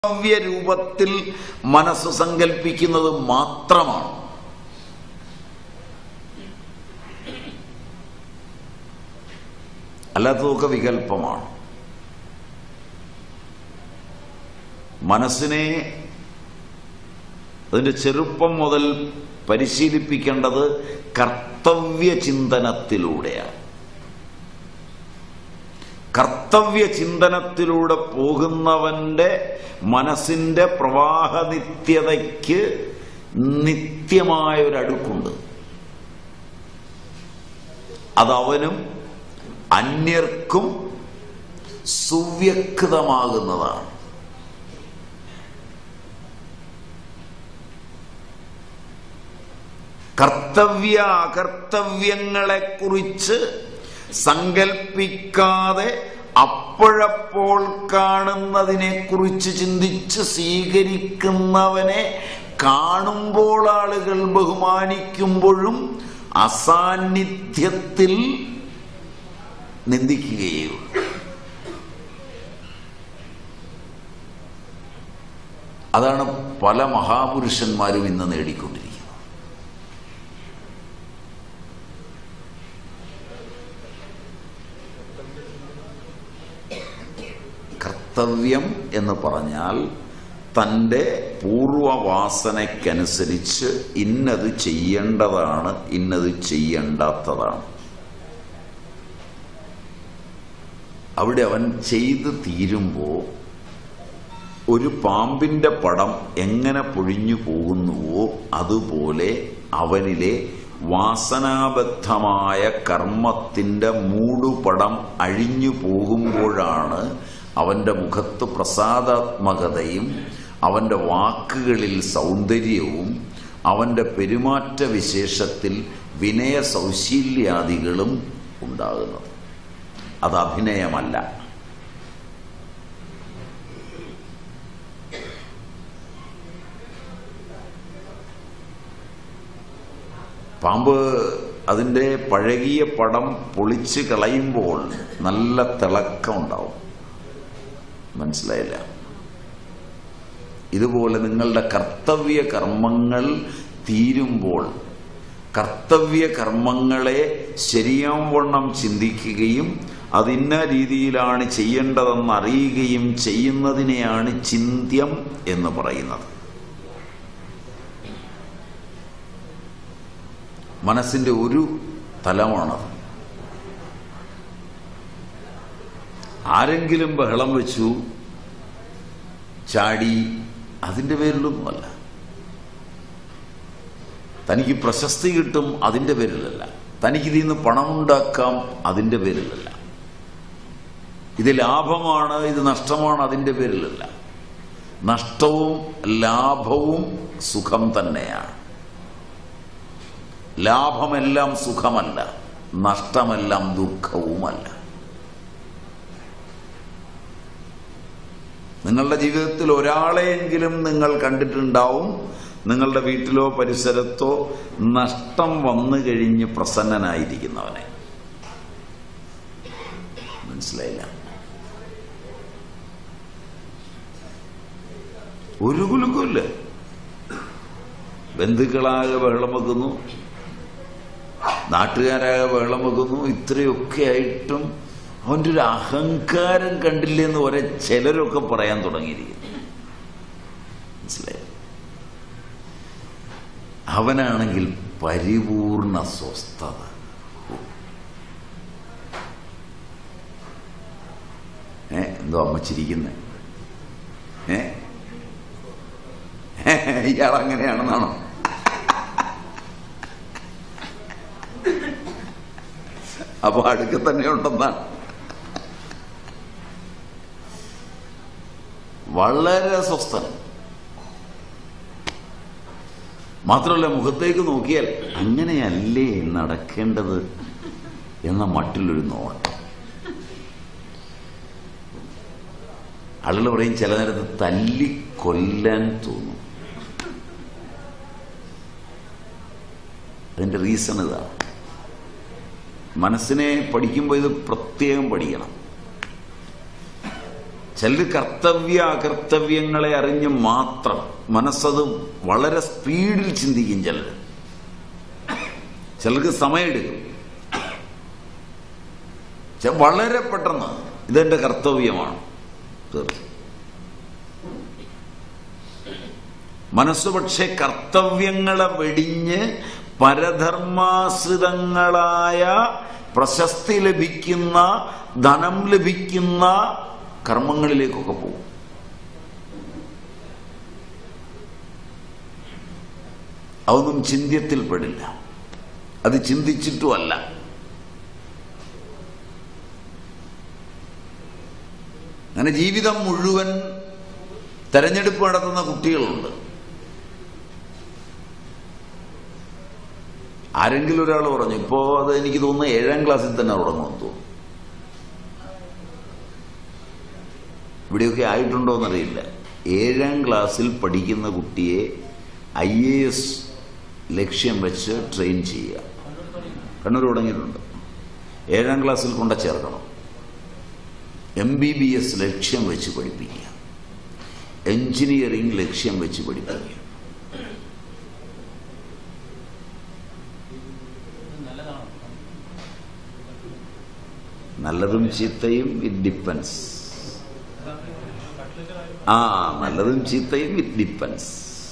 കാവ്യ രൂപത്തിൽ മനസ്സ് സങ്കല്പിക്കുന്നത് മാത്രമാണ് അല്ലാത്തതൊക്കെ വികല്പമാണ് മനസ്സിനെ അതിന്റെ ചെറുപ്പം മുതൽ പരിശീലിപ്പിക്കേണ്ടത് കർത്തവ്യ ചിന്തനത്തിലൂടെയാണ് കർത്തവ്യ ചിന്തനത്തിലൂടെ പോകുന്നവന്റെ മനസ്സിന്റെ പ്രവാഹ നിത്യതയ്ക്ക് നിത്യമായ ഒരു അടുക്കുണ്ട് അതവനും അന്യർക്കും സുവ്യക്തമാകുന്നതാണ് കർത്തവ്യ അകർത്തവ്യങ്ങളെ കുറിച്ച് സങ്കൽപ്പിക്കാതെ അപ്പോഴപ്പോൾ കാണുന്നതിനെ കുറിച്ച് ചിന്തിച്ച് സ്വീകരിക്കുന്നവനെ കാണുമ്പോൾ ആളുകൾ ബഹുമാനിക്കുമ്പോഴും അസാന്നിധ്യത്തിൽ നിന്ദിക്കുകയുള്ളൂ അതാണ് പല മഹാപുരുഷന്മാരും ഇന്ന് നേടിക്കൊണ്ടിരിക്കുന്നത് കർത്തവ്യം എന്ന് പറഞ്ഞാൽ തൻ്റെ പൂർവവാസനയ്ക്കനുസരിച്ച് ഇന്നത് ചെയ്യേണ്ടതാണ് ഇന്നത് ചെയ്യേണ്ടാത്തതാണ് അവിടെ അവൻ ചെയ്ത് തീരുമ്പോൾ ഒരു പാമ്പിന്റെ പടം എങ്ങനെ പൊഴിഞ്ഞു പോകുന്നുവോ അതുപോലെ അവനിലെ വാസനാബദ്ധമായ കർമ്മത്തിന്റെ മൂടുപടം അഴിഞ്ഞു പോകുമ്പോഴാണ് അവന്റെ മുഖത്ത് പ്രസാദാത്മകതയും അവന്റെ വാക്കുകളിൽ സൗന്ദര്യവും അവന്റെ പെരുമാറ്റ വിശേഷത്തിൽ വിനയ സൗശീല്യാദികളും ഉണ്ടാകുന്നത് അത് അഭിനയമല്ല പാമ്പ് അതിൻ്റെ പഴകിയ പടം പൊളിച്ച് കളയുമ്പോൾ നല്ല തിളക്കം ഉണ്ടാവും മനസ്സിലായില്ല ഇതുപോലെ നിങ്ങളുടെ കർത്തവ്യ കർമ്മങ്ങൾ തീരുമ്പോൾ കർത്തവ്യ കർമ്മങ്ങളെ ശരിയാവണ്ണം ചിന്തിക്കുകയും അതിന്ന രീതിയിലാണ് ചെയ്യേണ്ടതെന്ന് അറിയുകയും ചെയ്യുന്നതിനെയാണ് ചിന്ത്യം എന്ന് പറയുന്നത് മനസ്സിന്റെ ഒരു തലമാണത് ആരെങ്കിലും ബഹളം വെച്ചു ചാടി അതിന്റെ പേരിലൊന്നുമല്ല തനിക്ക് പ്രശസ്തി കിട്ടും അതിന്റെ പേരിലല്ല തനിക്ക് ഇതിൽ നിന്ന് പണമുണ്ടാക്കാം അതിന്റെ പേരിലല്ല ഇത് ലാഭമാണ് ഇത് നഷ്ടമാണ് അതിന്റെ പേരിലല്ല നഷ്ടവും ലാഭവും സുഖം തന്നെയാണ് ലാഭമെല്ലാം സുഖമല്ല നഷ്ടമെല്ലാം ദുഃഖവുമല്ല നിങ്ങളുടെ ജീവിതത്തിൽ ഒരാളെയെങ്കിലും നിങ്ങൾ കണ്ടിട്ടുണ്ടാവും നിങ്ങളുടെ വീട്ടിലോ പരിസരത്തോ നഷ്ടം വന്നു കഴിഞ്ഞ് പ്രസന്നനായിരിക്കുന്നവനെ മനസ്സിലായില്ല ഒരു കുലുക്കുമില്ല ബന്ധുക്കളാകെ ബഹളം വെക്കുന്നു നാട്ടുകാരാകെ ബഹളം വെക്കുന്നു ഇത്രയൊക്കെ ആയിട്ടും അവൻ്റെ ഒരു അഹങ്കാരം കണ്ടില്ലെന്ന് ഒരേ ചിലരൊക്കെ പറയാൻ തുടങ്ങിയിരിക്കുന്നു മനസ്സിലായി അവനാണെങ്കിൽ പരിപൂർണ സ്വസ്ഥത ഏ എന്തോ അമ്മ ചിരിക്കുന്നേ ഏ ഇയാൾ അങ്ങനെയാണെന്നാണോ അപ്പൊ അടുക്ക തന്നെ ഉണ്ടെന്നാണ് വളരെ സ്വസ്ഥൻ മാത്രമല്ല മുഖത്തേക്ക് നോക്കിയാൽ അങ്ങനെയല്ലേ നടക്കേണ്ടത് എന്ന മട്ടിലൊരു നോട്ടം ആളുകൾ പറയും ചില നേരത്ത് തല്ലി കൊല്ലാൻ തോന്നും അതിന്റെ റീസൺ ഇതാണ് മനസ്സിനെ പഠിക്കുമ്പോൾ ഇത് പ്രത്യേകം പഠിക്കണം ചിലർ കർത്തവ്യ അകർത്തവ്യങ്ങളെ അറിഞ്ഞ് മാത്രം മനസ്സത് വളരെ സ്പീഡിൽ ചിന്തിക്കും ചിലർ ചിലർക്ക് സമയമെടുക്കും ചെ- വളരെ പെട്ടെന്ന് ഇതെന്റെ കർത്തവ്യമാണ് തീർച്ചയായും മനസ്സ് പക്ഷെ കർത്തവ്യങ്ങളെ വെടിഞ്ഞ് പരധർമാശ്രിതങ്ങളായ പ്രശസ്തി ലഭിക്കുന്ന ധനം ലഭിക്കുന്ന കർമ്മങ്ങളിലേക്കൊക്കെ പോകും അതൊന്നും ചിന്ത്യത്തിൽ പെടില്ല അത് ചിന്തിച്ചിട്ടുമല്ല അങ്ങനെ ജീവിതം മുഴുവൻ തെരഞ്ഞെടുപ്പ് നടത്തുന്ന കുട്ടികളുണ്ട് ആരെങ്കിലും ഒരാൾ പറഞ്ഞു ഇപ്പോ അത് എനിക്ക് തോന്നുന്നു ഏഴാം ക്ലാസ്സിൽ തന്നെ തുടങ്ങുമെന്ന് തോന്നുന്നു ഇവിടെയൊക്കെ ആയിട്ടുണ്ടോ എന്നറിയില്ല ഏഴാം ക്ലാസ്സിൽ പഠിക്കുന്ന കുട്ടിയെ ഐ എ എസ് ലക്ഷ്യം വെച്ച് ട്രെയിൻ ചെയ്യുക കണ്ണൂർ തുടങ്ങിയിട്ടുണ്ട് ഏഴാം ക്ലാസ്സിൽ കൊണ്ട ചേർക്കണം എം ബി ബി എസ് ലക്ഷ്യം വെച്ച് പഠിപ്പിക്കുക എഞ്ചിനീയറിംഗ് ലക്ഷ്യം വെച്ച് പഠിപ്പിക്കുക നല്ലതും ചീത്തയും ഇറ്റ് ഡിപ്പെൻസ് ആ നല്ലതും ചീത്തയും ഇറ്റ് ഡിപ്പെൻസ്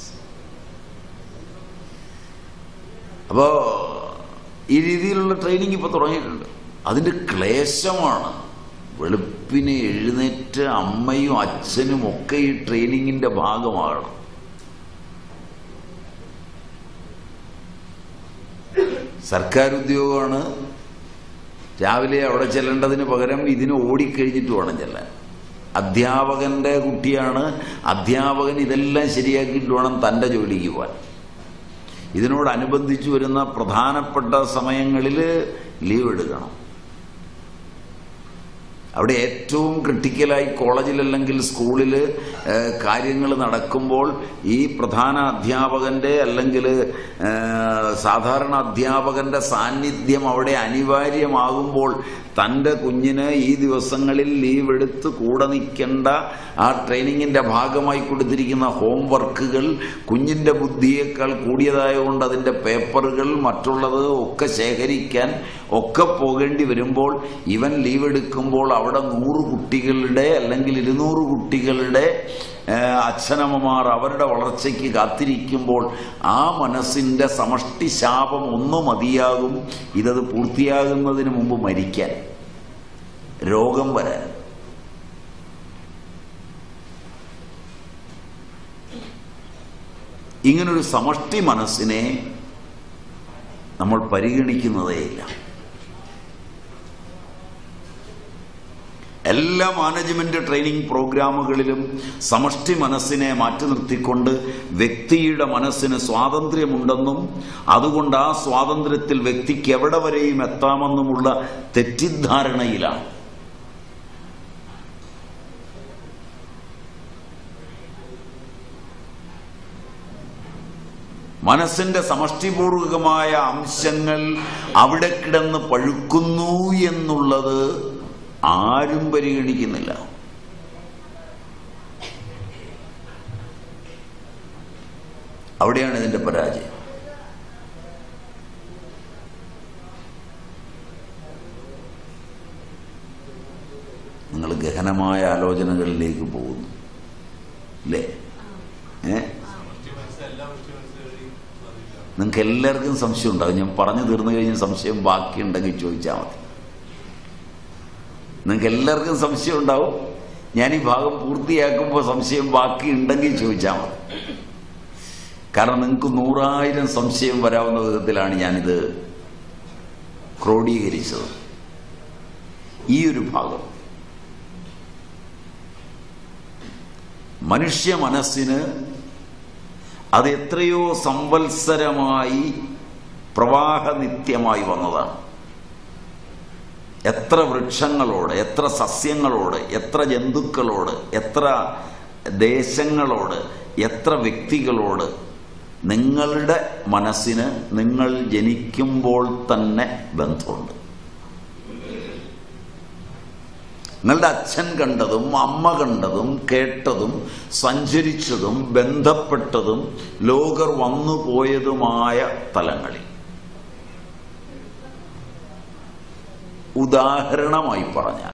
അപ്പോ ഈ രീതിയിലുള്ള ട്രെയിനിങ് ഇപ്പൊ തുടങ്ങിയിട്ടുണ്ട് അതിന്റെ ക്ലേശമാണ് വെളുപ്പിന് എഴുന്നേറ്റ് അമ്മയും അച്ഛനും ഒക്കെ ഈ ട്രെയിനിങ്ങിന്റെ ഭാഗമാകണം സർക്കാർ ഉദ്യോഗമാണ് രാവിലെ അവിടെ ചെല്ലേണ്ടതിന് പകരം ഇതിന് ഓടിക്കഴിഞ്ഞിട്ട് വേണം ചെല്ലാൻ അധ്യാപകന്റെ കുട്ടിയാണ് അധ്യാപകൻ ഇതെല്ലാം ശരിയാക്കിയിട്ട് വേണം തന്റെ ജോലിക്ക് പോകാൻ ഇതിനോടനുബന്ധിച്ച് വരുന്ന പ്രധാനപ്പെട്ട സമയങ്ങളിൽ ലീവ് എടുക്കണം അവിടെ ഏറ്റവും ക്രിട്ടിക്കലായി കോളേജിൽ അല്ലെങ്കിൽ സ്കൂളിൽ കാര്യങ്ങൾ നടക്കുമ്പോൾ ഈ പ്രധാന അധ്യാപകന്റെ അല്ലെങ്കിൽ സാധാരണ അധ്യാപകന്റെ സാന്നിധ്യം അവിടെ അനിവാര്യമാകുമ്പോൾ തൻ്റെ കുഞ്ഞിന് ഈ ദിവസങ്ങളിൽ ലീവ് എടുത്ത് കൂടെ നിൽക്കേണ്ട ആ ട്രെയിനിങ്ങിന്റെ ഭാഗമായി കൊടുത്തിരിക്കുന്ന ഹോംവർക്കുകൾ കുഞ്ഞിന്റെ ബുദ്ധിയേക്കാൾ കൂടിയതായതുകൊണ്ട് അതിന്റെ പേപ്പറുകൾ മറ്റുള്ളത് ഒക്കെ ശേഖരിക്കാൻ ഒക്കെ പോകേണ്ടി വരുമ്പോൾ ഇവൻ ലീവ് എടുക്കുമ്പോൾ അവിടെ നൂറ് കുട്ടികളുടെ അല്ലെങ്കിൽ ഇരുന്നൂറ് കുട്ടികളുടെ ഏഹ്, അച്ഛനമ്മമാർ അവരുടെ വളർച്ചയ്ക്ക് കാത്തിരിക്കുമ്പോൾ ആ മനസ്സിന്റെ സമഷ്ടി ശാപം ഒന്ന് മതിയാകും ഇതത് പൂർത്തിയാകുന്നതിന് മുമ്പ് മരിക്കാൻ രോഗം വരാൻ ഇങ്ങനൊരു സമഷ്ടി മനസ്സിനെ നമ്മൾ പരിഗണിക്കുന്നതേയില്ല എല്ലാ മാനേജ്മെന്റ് ട്രെയിനിങ് പ്രോഗ്രാമുകളിലും സമഷ്ടി മനസ്സിനെ മാറ്റി നിർത്തിക്കൊണ്ട് വ്യക്തിയുടെ മനസ്സിന് സ്വാതന്ത്ര്യമുണ്ടെന്നും അതുകൊണ്ട് ആ സ്വാതന്ത്ര്യത്തിൽ വ്യക്തിക്ക് എവിടെ വരെയും എത്താമെന്നുമുള്ള തെറ്റിദ്ധാരണയിലാണ് മനസ്സിന്റെ സമഷ്ടിപൂർവകമായ അംശങ്ങൾ അവിടെ കിടന്ന് പഴുക്കുന്നു എന്നുള്ളത് ആരും പരിഗണിക്കുന്നില്ല അവിടെയാണ് ഇതിന്റെ പരാജയം നിങ്ങൾ ഗഹനമായ ആലോചനകളിലേക്ക് പോകുന്നു അല്ലേ ഏ നിങ്ങൾക്ക് എല്ലാവർക്കും സംശയം ഉണ്ടാകും ഞാൻ പറഞ്ഞു തീർന്നു കഴിഞ്ഞ് സംശയം ബാക്കിയുണ്ടെങ്കിൽ ചോദിച്ചാൽ മതി നിങ്ങൾക്ക് എല്ലാവർക്കും സംശയം ഉണ്ടാവും ഞാൻ ഈ ഭാഗം പൂർത്തിയാക്കുമ്പോൾ സംശയം ബാക്കി ഉണ്ടെങ്കിൽ ചോദിച്ചാൽ മതി കാരണം നിങ്ങൾക്ക് നൂറായിരം സംശയം വരാവുന്ന വിധത്തിലാണ് ഞാനിത് ക്രോഡീകരിച്ചത് ഈ ഒരു ഭാഗം മനുഷ്യ മനസ്സിന് അത് എത്രയോ സംവത്സരമായി പ്രവാഹനിത്യമായി വന്നതാണ് എത്ര വൃക്ഷങ്ങളോട് എത്ര സസ്യങ്ങളോട് എത്ര ജന്തുക്കളോട് എത്ര ദേശങ്ങളോട് എത്ര വ്യക്തികളോട് നിങ്ങളുടെ മനസ്സിന് നിങ്ങൾ ജനിക്കുമ്പോൾ തന്നെ ബന്ധമുണ്ട് നിങ്ങളുടെ അച്ഛൻ കണ്ടതും അമ്മ കണ്ടതും കേട്ടതും സഞ്ചരിച്ചതും ബന്ധപ്പെട്ടതും ലോകർ വന്നു പോയതുമായ തലങ്ങളിൽ ഉദാഹരണമായി പറഞ്ഞാൽ